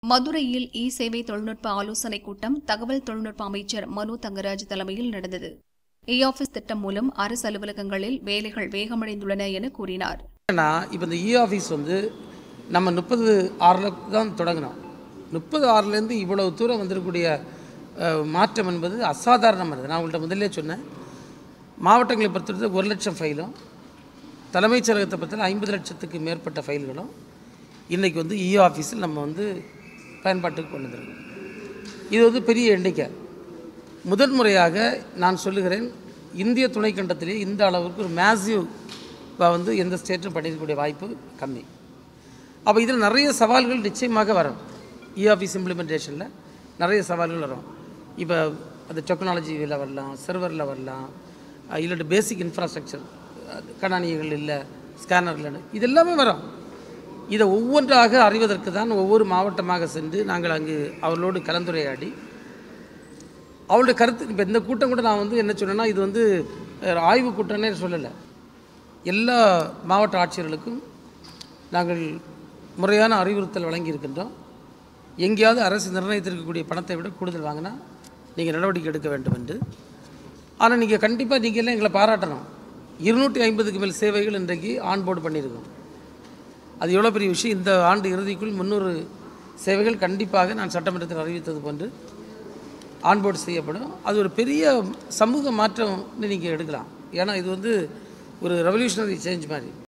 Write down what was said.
மதுரையில் இ சேவை தொழில்நுட்ப ஆலோசனைக் கூட்டம் தகவல் தொழில்நுட்ப அமைச்சர் மனு தங்கராஜ் தலைமையில் நடந்தது இ ஆபீஸ் திட்டம் மூலம் அரசு அலுவலகங்களில் வேலைகள் வேகமடைந்துள்ளன என கூறினார் ஏன்னா இப்போ இந்த இ ஆஃபீஸ் வந்து நம்ம முப்பது ஆறில் தான் தொடங்கினோம் முப்பது ஆறுலேருந்து இவ்வளவு தூரம் வந்திருக்கக்கூடிய அஹ், மாற்றம் என்பது அசாதாரணமானது நான் உங்கள்கிட்ட முதல்லே சொன்னேன் மாவட்டங்களை பொறுத்தவரை ஒரு லட்சம் ஃபைலும் தலைமைச் செயலகத்தை பொறுத்தவரை ஐம்பது லட்சத்துக்கு மேற்பட்ட ஃபைல்களும் இன்றைக்கி வந்து இ ஆஃபீஸில் நம்ம வந்து பயன்பாட்டுக்கு கொண்டு வந்திருக்கோம் இது வந்து பெரிய எண்ணிக்கை முதன்முறையாக நான் சொல்லுகிறேன் இந்திய துணைக்கண்டத்திலே இந்த அளவுக்கு ஒரு மேசிவ் வந்து எந்த ஸ்டேட்டும் பண்ணியிருக்கக்கூடிய வாய்ப்பு கம்மி அப்போ இதில் நிறைய சவால்கள் நிச்சயமாக வரும் இ ஆஃபீஸ் இம்ப்ளிமெண்டேஷனில் நிறைய சவால்கள் வரும் இப்போ அந்த டெக்னாலஜியில் வரலாம் சர்வரில் வரலாம் அஹ் இல்லாட்டி பேசிக் இன்ஃப்ராஸ்ட்ரக்சர் கணானியங்கள் இல்லை ஸ்கேனர் இல்லைன்னு இது எல்லாமே வரும் இதை ஒவ்வொன்றாக அறிவதற்கு தான் ஒவ்வொரு மாவட்டமாக சென்று நாங்கள் அங்கு அவர்களோடு கலந்துரையாடி அவளுடைய கருத்து இப்போ இந்த கூட்டம் கூட நான் வந்து என்ன சொன்னேன்னா இது வந்து அஹ், ஆய்வு கூட்டம்னே சொல்லலை எல்லா மாவட்ட ஆட்சியர்களுக்கும் நாங்கள் முறையான அறிவுறுத்தல் வழங்கியிருக்கின்றோம் எங்கேயாவது அரசு நிர்ணயித்திருக்கக்கூடிய பணத்தை விட கூடுதல் வாங்கினா நீங்கள் நடவடிக்கை எடுக்க வேண்டும் என்று ஆனால் நீங்கள் கண்டிப்பாக நீங்கள் எல்லாம் எங்களை பாராட்டணும் இருநூற்றி ஐம்பதுக்கு மேல் சேவைகள் இன்றைக்கு ஆன்போர்டு பண்ணியிருக்கோம் அது எவ்வளோ பெரிய விஷயம் இந்த ஆண்டு இறுதிக்குள் முந்நூறு சேவைகள் கண்டிப்பாக நான் சட்டமன்றத்தில் அறிவித்தது போன்று ஆன்போர்டு செய்யப்படும் அது ஒரு பெரிய சமூக மாற்றம்னு நீங்கள் எடுக்கலாம் ஏன்னா இது வந்து ஒரு ரெவல்யூஷனரி சேஞ்ச் மாதிரி